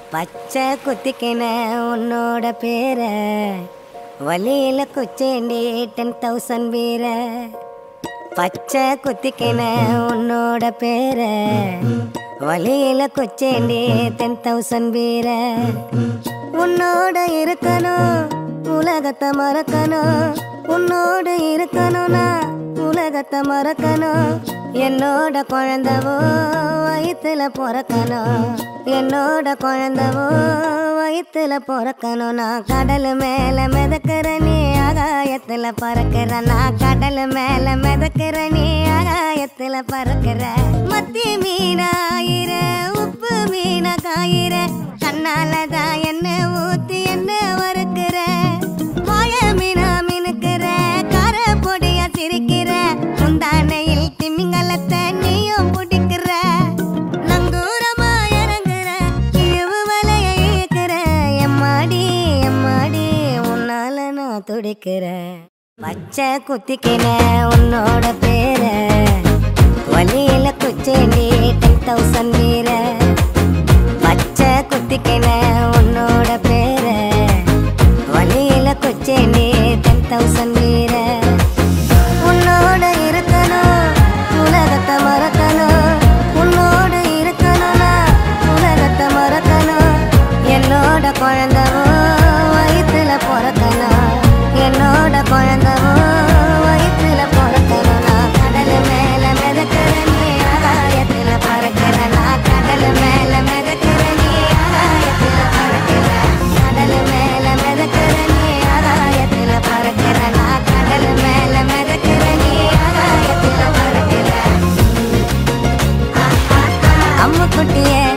பச்சை குத்திக்கின உன்னோட பேர வலியில குச்சேண்டி டென் தௌசண்ட் வீர பச்சை குத்திக்கின உன்னோட பேர வலியில குச்சேண்டி டென் தௌசண்ட் வீர உன்னோட இருக்கணும் உலகத்தை மறக்கணும் உன்னோட இருக்கணும்னா உலகத்தை மறக்கணும் என்னோட குழந்தவோ வயித்துல பிறக்கணும் என்னோட குழந்தவோ வயித்துல பிறக்கணும் நான் கடல் மேல மிதக்கிற நீ ஆகாயத்துல பறக்கிற நான் கடல் மேல மிதக்கிற நீ ஆகாயத்துல பறக்கிற மத்தி மீனாயிர உப்பு மீன காயிர கண்ணாலதான் என்ன ஊத்தி என்ன வறுக்கிற வாழை மீனா மினுக்கிற கார பொடியா சிரிக்கிற முந்தானையில் திமிங்கலத்தை நீயும் பிடிக்கிற நங்கூரமா இறங்குற இழுவு வலைய இழுக்கிற எம்மாடி எம்மாடி உன்னால நான் துடிக்கிற பச்சை குத்திக்கின உன்னோட பேர வலியில குச்சேண்டி டென் தௌசண்ட் வீர பச்சை குத்திக்கின உன்னோட பேர வலியில குச்சேண்டி டென் தௌசண்ட் வீர உன்னோட இருக்கணும் உலகத்தை மறக்கணும் உன்னோட இருக்கணும்னா உலகத்தை மறக்கணும் என்னோட குழந்தவோ வயித்துல பிறக்கணும் என்னோட குழந்தவோ வயித்துல பிறக்கணும் நான் கடல் மேல மிதக்கிற நீ ஆகாயத்துல பறக்கிற நான் கடல் மேல மிதக்கிற நீ ஆகாயத்துல பறக்கிற கடல் மேல மிதக்கிற நீ ஆகாயத்துல பறக்கிற நான் கடல் மேல மிதக்கிற நீ ஆகாயத்துல பறக்கிற அம்மு குட்டியே